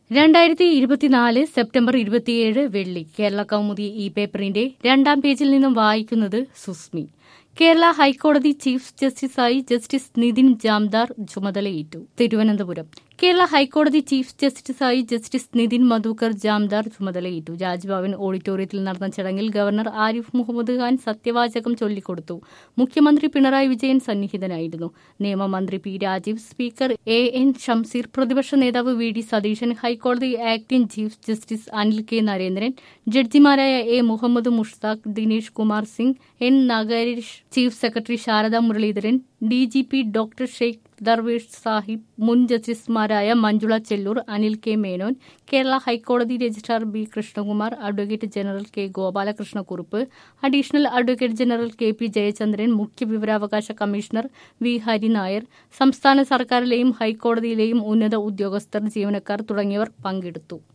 രണ്ടായിരത്തി ഇരുപത്തിനാല് സെപ്റ്റംബർ ഇരുപത്തിയേഴ് വെള്ളി കേരള കൗമുദി ഈ പേപ്പറിന്റെ രണ്ടാം പേജിൽ നിന്നും വായിക്കുന്നത് സുസ്മി കേരള ഹൈക്കോടതി ചീഫ് ജസ്റ്റിസായി ജസ്റ്റിസ് നിതിൻ ജാംദാർ ചുമതലയേറ്റു തിരുവനന്തപുരം കേരള ഹൈക്കോടതി ചീഫ് ജസ്റ്റിസായി ജസ്റ്റിസ് നിതിൻ മധുക്കർ ജാംദാർ ചുമതലയേറ്റു രാജ്ഭവൻ ഓഡിറ്റോറിയത്തിൽ നടന്ന ചടങ്ങിൽ ഗവർണർ ആരിഫ് മുഹമ്മദ് ഖാൻ സത്യവാചകം ചൊല്ലിക്കൊടുത്തു മുഖ്യമന്ത്രി പിണറായി വിജയൻ സന്നിഹിതനായിരുന്നു നിയമമന്ത്രി P Rajeev speaker A N Shamseer പ്രതിപക്ഷ നേതാവ് വി ഡി സതീശൻ ഹൈക്കോടതി acting chief justice Anil K Narendran ജഡ്ജിമാരായ A Muhammad Mushtaq Dinesh Kumar Singh N Nagaresh chief secretary Sarada Muraleedharan D G P doctor Sheikh Darvesh Sahib മുൻ ജസ്റ്റിസുമാരായ മഞ്ജുള ചെല്ലൂർ അനിൽ കെ മേനോൻ കേരള ഹൈക്കോടതി registrar B Krishnakumar advocate general K Gopalakrishna Kurup additional advocate general K P Jayachandran മുഖ്യ വിവരാവകാശ കമ്മീഷണർ വി ഹരിനായർ സംസ്ഥാന സർക്കാരിലെയും ഹൈക്കോടതിയിലെയും ഉന്നത ഉദ്യോഗസ്ഥർ ജീവനക്കാർ തുടങ്ങിയവർ പങ്കെടുത്തു